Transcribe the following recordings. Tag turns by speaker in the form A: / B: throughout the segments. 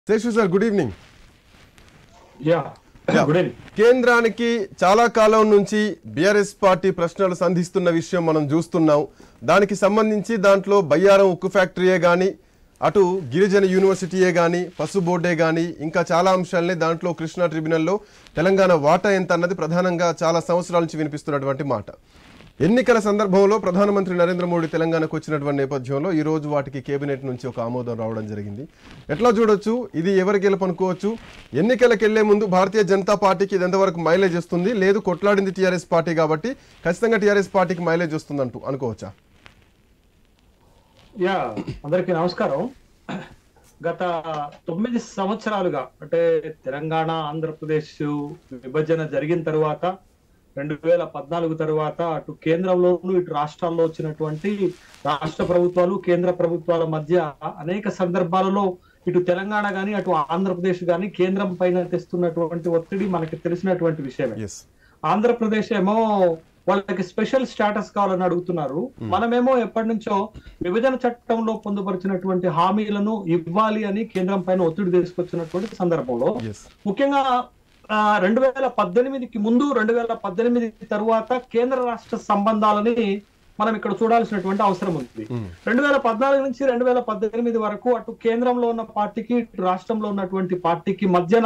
A: Seshu sir good evening
B: yeah
A: Yeah.
B: Good evening
A: కేంద్రానికి చాలా కాలం నుంచి బీఆర్ఎస్ పార్టీ ప్రశ్నలు సంధిస్తున్న విషయం మనం చూస్తున్నాం దానికి సంబంధించి దాంట్లో బయ్యారం ఉక్కు ఫ్యాక్టరీయే కానీ అటు గిరిజన యూనివర్సిటీయే కానీ పసు బోర్డే కానీ ఇంకా చాలా అంశాలని దాంట్లో కృష్ణా ట్రిబ్యునల్లో తెలంగాణ వాటా ఎంత అన్నది ప్రధానంగా చాలా సంవత్సరాల నుంచి వినిపిస్తున్నటువంటి మాట ఎన్నికల సందర్భంలో ప్రధానమంత్రి నరేంద్ర మోడీ తెలంగాణకు వచ్చినటువంటి నేపథ్యంలో ఈ రోజు వాటికి కేబినెట్ నుంచి ఒక ఆమోదం రావడం జరిగింది ఎట్లా చూడొచ్చు ఇది ఎవరి గెలుపు అనుకోవచ్చు ఎన్నికలకు వెళ్లే ముందు భారతీయ జనతా పార్టీకి ఇది ఎంతవరకు మైలేజ్ వస్తుంది లేదు కొట్లాడింది టీఆర్ఎస్ పార్టీ కాబట్టి ఖచ్చితంగా టీఆర్ఎస్ పార్టీకి మైలేజ్ వస్తుంది అంటూ అనుకోవచ్చా
B: యా అందరికీ నమస్కారం గత తొమ్మిది సంవత్సరాలుగా అంటే తెలంగాణ ఆంధ్రప్రదేశ్ విభజన జరిగిన తర్వాత రెండు వేల పద్నాలుగు తర్వాత అటు కేంద్రంలోను ఇటు రాష్ట్రాల్లో వచ్చినటువంటి రాష్ట్ర ప్రభుత్వాలు కేంద్ర ప్రభుత్వాల మధ్య అనేక సందర్భాలలో ఇటు తెలంగాణ గాని అటు ఆంధ్రప్రదేశ్ గాని కేంద్రం పైన తెస్తున్నటువంటి ఒత్తిడి మనకి తెలిసినటువంటి విషయమే
A: ఎస్
B: ఆంధ్రప్రదేశ్ ఏమో వాళ్ళకి స్పెషల్ స్టేటస్ కావాలని అడుగుతున్నారు మనమేమో ఎప్పటి నుంచో విభజన చట్టంలో పొందుపరిచినటువంటి హామీలను ఇవ్వాలి అని కేంద్రం పైన ఒత్తిడి తీసుకొచ్చినటువంటి సందర్భంలో
A: ఎస్
B: ముఖ్యంగా రెండు వేల పద్దెనిమిదికి ముందు రెండు వేల పద్దెనిమిది తరువాత కేంద్ర రాష్ట్ర సంబంధాలని మనం ఇక్కడ చూడాల్సినటువంటి అవసరం ఉంది రెండు వేల పద్నాలుగు నుంచి రెండు వేల పద్దెనిమిది వరకు అటు కేంద్రంలో ఉన్న పార్టీకి ఇటు రాష్ట్రంలో ఉన్నటువంటి పార్టీకి మధ్యన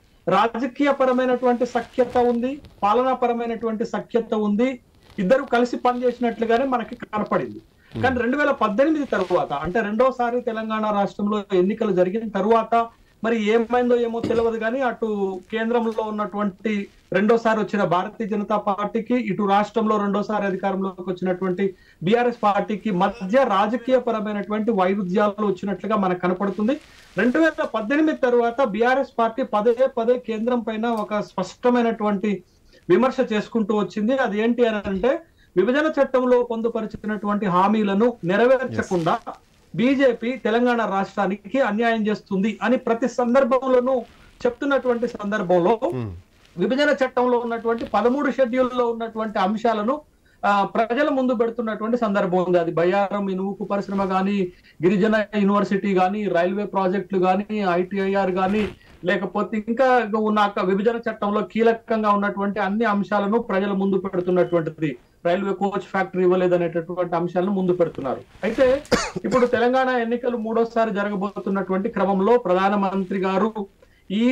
B: రాజకీయ పరమైనటువంటి సఖ్యత ఉంది పాలనా పరమైనటువంటి సఖ్యత ఉంది ఇద్దరు కలిసి పనిచేసినట్లుగానే మనకి కనపడింది కానీ రెండు వేల పద్దెనిమిది తరువాత అంటే రెండోసారి తెలంగాణ రాష్ట్రంలో ఎన్నికలు జరిగిన తరువాత మరి ఏమైందో ఏమో తెలియదు కానీ అటు కేంద్రంలో ఉన్నటువంటి రెండోసారి వచ్చిన భారతీయ జనతా పార్టీకి ఇటు రాష్ట్రంలో రెండోసారి అధికారంలోకి వచ్చినటువంటి బీఆర్ఎస్ పార్టీకి మధ్య రాజకీయ పరమైనటువంటి వైరుధ్యాలు వచ్చినట్లుగా మనకు కనపడుతుంది రెండు వేల పద్దెనిమిది తర్వాత బీఆర్ఎస్ పార్టీ పదే పదే కేంద్రం పైన ఒక స్పష్టమైనటువంటి విమర్శ చేసుకుంటూ వచ్చింది అది ఏంటి అని అంటే విభజన చట్టంలో పొందుపరిచినటువంటి హామీలను నెరవేర్చకుండా బీజేపీ తెలంగాణ రాష్ట్రానికి అన్యాయం చేస్తుంది అని ప్రతి సందర్భంలోనూ చెప్తున్నటువంటి సందర్భంలో విభజన చట్టంలో ఉన్నటువంటి పదమూడు షెడ్యూల్లో ఉన్నటువంటి అంశాలను ఆ, ప్రజల ముందు పెడుతున్నటువంటి సందర్భం ఉంది అది బయ్యారం ఇనుముకు పరిశ్రమ గాని గిరిజన యూనివర్సిటీ గాని రైల్వే ప్రాజెక్టులు గాని ఐటీఐఆర్ గాని లేకపోతే ఇంకా ఉన్న అక్క విభజన చట్టంలో కీలకంగా ఉన్నటువంటి అన్ని అంశాలను ప్రజల ముందు పెడుతున్నటువంటిది రైల్వే కోచ్ ఫ్యాక్టరీ ఇవ్వలేదనేటటువంటి అంశాలను ముందు పెడుతున్నారు అయితే ఇప్పుడు తెలంగాణ ఎన్నికలు మూడోసారి జరగబోతున్నటువంటి క్రమంలో ప్రధానమంత్రి గారు ఈ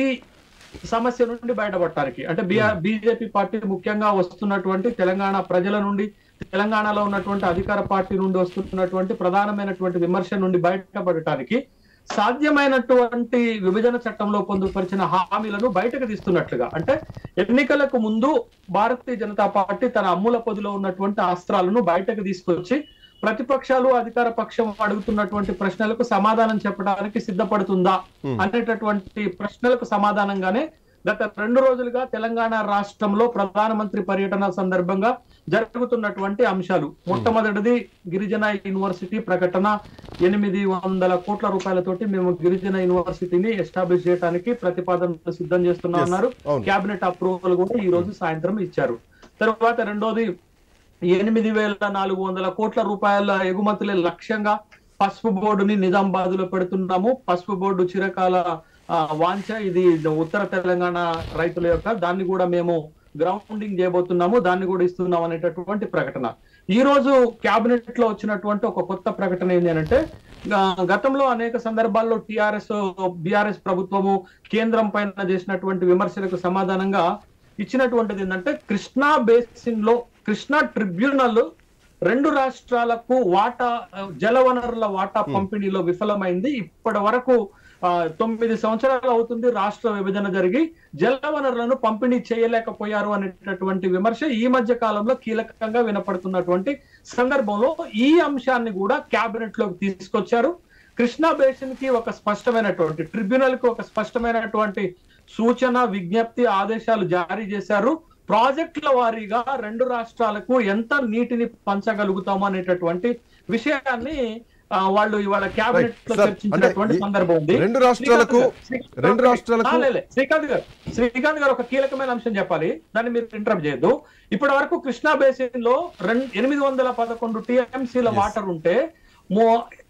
B: సమస్య నుండి బయటపడటానికి అంటే బీజేపీ పార్టీ ముఖ్యంగా వస్తున్నటువంటి తెలంగాణ ప్రజల నుండి తెలంగాణలో ఉన్నటువంటి అధికార పార్టీ నుండి వస్తున్నటువంటి ప్రధానమైనటువంటి విమర్శ నుండి బయటపడటానికి సాధ్యమైనటువంటి విభజన చట్టంలో పొందుపరిచిన హామీలను బయటకు తీస్తున్నట్లుగా అంటే ఎన్నికలకు ముందు భారతీయ జనతా పార్టీ తన అమ్ముల పొదిలో ఉన్నటువంటి అస్త్రాలను బయటకు తీసుకొచ్చి ప్రతిపక్షాలు అధికార పక్షం అడుగుతున్నటువంటి ప్రశ్నలకు సమాధానం చెప్పడానికి సిద్ధపడుతుందా అనేటటువంటి ప్రశ్నలకు సమాధానంగానే గత రెండు రోజులుగా తెలంగాణ రాష్ట్రంలో ప్రధానమంత్రి పర్యటన సందర్భంగా జరుగుతున్నటువంటి అంశాలు మొట్టమొదటిది గిరిజన యూనివర్సిటీ ప్రకటన ఎనిమిది వందల కోట్ల రూపాయలతోటి మేము గిరిజన యూనివర్సిటీని ఎస్టాబ్లిష్ చేయడానికి ప్రతిపాదనలు సిద్ధం చేస్తున్నా
A: Yes,
B: ఉన్నారు
A: అవును.
B: కేబినెట్ అప్రూవల్ కూడా ఈ రోజు సాయంత్రం ఇచ్చారు తర్వాత రెండోది ఎనిమిది వేల నాలుగు వందల కోట్ల రూపాయల ఎగుమతుల లక్ష్యంగా పసుపు బోర్డుని నిజామాబాద్ లో పెడుతున్నాము పసుపు బోర్డు చిరకాల ఆ, వాంఛ ఇది ఉత్తర తెలంగాణ రైతుల యొక్క దాన్ని కూడా మేము గ్రౌండింగ్ చేయబోతున్నాము దాన్ని కూడా ఇస్తున్నాం అనేటటువంటి ప్రకటన ఈ రోజు కేబినెట్ లో వచ్చినటువంటి ఒక కొత్త ప్రకటన ఏంటి అంటే గ- గతంలో అనేక సందర్భాల్లో టిఆర్ఎస్ బిఆర్ఎస్ ప్రభుత్వము కేంద్రం పైన చేసినటువంటి విమర్శలకు సమాధానంగా ఇచ్చినటువంటిది ఏంటంటే కృష్ణా బేసిన్ లో కృష్ణా ట్రిబ్యునల్ రెండు రాష్ట్రాలకు వాటా ఆ, జలవనరుల వాటా పంపిణీలో విఫలమైంది ఇప్పటి వరకు ఆ, తొమ్మిది సంవత్సరాలు అవుతుంది రాష్ట్ర విభజన జరిగి జలవనరులను పంపిణీ చేయలేకపోయారు అనేటటువంటి విమర్శ ఈ మధ్య కాలంలో కీలకంగా వినపడుతున్నటువంటి సందర్భంలో ఈ అంశాన్ని కూడా కేబినెట్ లోకి తీసుకొచ్చారు కృష్ణా బేసిన్ కి ఒక స్పష్టమైనటువంటి ట్రిబ్యునల్ కి ఒక స్పష్టమైనటువంటి సూచన విజ్ఞప్తి ఆదేశాలు జారీ చేశారు ప్రాజెక్టుల వారీగా రెండు రాష్ట్రాలకు ఎంత నీటిని పంచగలుగుతాము అనేటటువంటి విషయాన్ని ఆ, వాళ్ళు ఇవాళ కేబినెట్ లో
A: Right. Sir,
B: చర్చించినటువంటి
A: అంటే ఈ
B: సందర్భం ఉంది
A: రెండు రాష్ట్రాలకు
B: శ్రీకాంత్ గారు,
A: రెండు రాష్ట్రాలకు
B: ఆ, లే, లే. శ్రీకాంత్ గారు శ్రీకాంత్ గారు ఒక కీలకమైన అంశం చెప్పాలి దాన్ని మీరు ఇంటరప్ట్ చేయొద్దు ఇప్పటి వరకు కృష్ణా బేసిన్ లో రెండు ఎనిమిది వందల పదకొండు టీఎంసీల
A: Yes.
B: వాటర్ ఉంటే మో-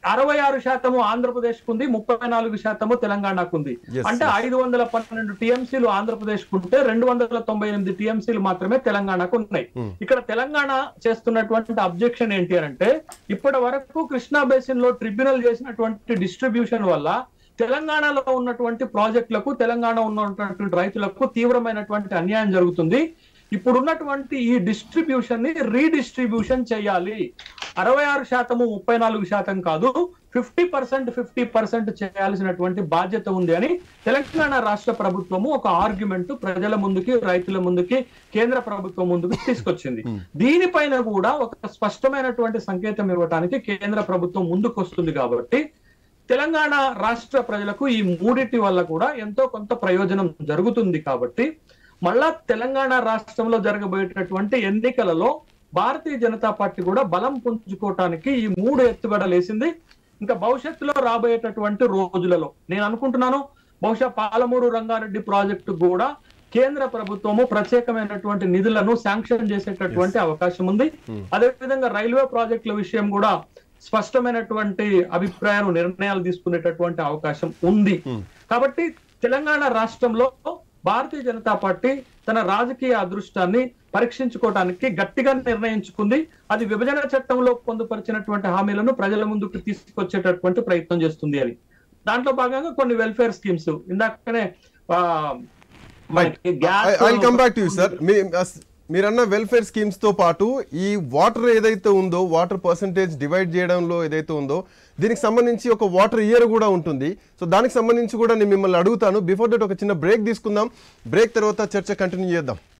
B: అరవై ఆరు శాతము ఆంధ్రప్రదేశ్ ఉంది ముప్పై నాలుగు శాతము తెలంగాణకు ఉంది
A: Yes,
B: అంటే
A: yes.
B: ఐదు వందల పన్నెండు టీఎంసీలు ఆంధ్రప్రదేశ్ ఉంటే రెండు వందల తొంభై ఎనిమిది టీఎంసీలు మాత్రమే తెలంగాణకు ఉన్నాయి
A: Hmm.
B: ఇక్కడ తెలంగాణ చేస్తున్నటువంటి అబ్జెక్షన్ ఏంటి అని అంటే ఇప్పటి వరకు కృష్ణా బేసిన్ లో ట్రిబ్యునల్ చేసినటువంటి డిస్ట్రిబ్యూషన్ వల్ల తెలంగాణలో ఉన్నటువంటి ప్రాజెక్టులకు తెలంగాణ ఉన్నటువంటి రైతులకు తీవ్రమైనటువంటి అన్యాయం జరుగుతుంది ఇప్పుడున్నటువంటి ఈ డిస్ట్రిబ్యూషన్ ని రీడిస్ట్రిబ్యూషన్ చేయాలి అరవై ఆరు శాతము ముప్పై నాలుగు శాతం కాదు ఫిఫ్టీ పర్సెంట్ ఫిఫ్టీ పర్సెంట్ చేయాల్సినటువంటి బాధ్యత ఉంది అని తెలంగాణ రాష్ట్ర ప్రభుత్వము ఒక ఆర్గ్యుమెంట్ ప్రజల ముందుకి రైతుల ముందుకి కేంద్ర ప్రభుత్వం ముందుకు తీసుకొచ్చింది దీనిపైన కూడా ఒక స్పష్టమైనటువంటి సంకేతం ఇవ్వడానికి కేంద్ర ప్రభుత్వం ముందుకు వస్తుంది కాబట్టి తెలంగాణ రాష్ట్ర ప్రజలకు ఈ మూడిటి వల్ల కూడా ఎంతో కొంత ప్రయోజనం జరుగుతుంది కాబట్టి మళ్ళా తెలంగాణ రాష్ట్రంలో జరగబోయేటటువంటి ఎన్నికలలో భారతీయ జనతా పార్టీ కూడా బలం పుంజుకోవటానికి ఈ మూడు ఎత్తుగడలు వేసింది ఇంకా భవిష్యత్తులో రాబోయేటటువంటి రోజులలో నేను అనుకుంటున్నాను బహుశా పాలమూరు రంగారెడ్డి ప్రాజెక్టు కూడా కేంద్ర ప్రభుత్వము ప్రత్యేకమైనటువంటి నిధులను శాంక్షన్ చేసేటటువంటి అవకాశం ఉంది అదేవిధంగా రైల్వే ప్రాజెక్టుల విషయం కూడా స్పష్టమైనటువంటి అభిప్రాయాలు నిర్ణయాలు తీసుకునేటటువంటి అవకాశం ఉంది కాబట్టి తెలంగాణ రాష్ట్రంలో భారతీయ జనతా పార్టీ తన రాజకీయ అదృష్టాన్ని పరీక్షించుకోవడానికి గట్టిగా నిర్ణయించుకుంది అది విభజన చట్టంలో పొందుపరిచినటువంటి హామీలను ప్రజల ముందుకు తీసుకొచ్చేటటువంటి ప్రయత్నం చేస్తుంది అని దాంట్లో భాగంగా కొన్ని వెల్ఫేర్ స్కీమ్స్ ఇందాకనే ఆ, మనకి gas
A: I come back to you sir మీరన్న వెల్ఫేర్ స్కీమ్స్ తో పాటు ఈ వాటర్ ఏదైతే ఉందో వాటర్ పర్సంటేజ్ డివైడ్ చేయడంలో ఏదైతే ఉందో దీనికి సంబంధించి ఒక వాటర్ ఇయర్ కూడా ఉంటుంది సో దానికి సంబంధించి కూడా నేను మిమ్మల్ని అడుగుతాను బిఫోర్ దట్ ఒక చిన్న బ్రేక్ తీసుకుందాం బ్రేక్ తర్వాత చర్చ కంటిన్యూ చేద్దాం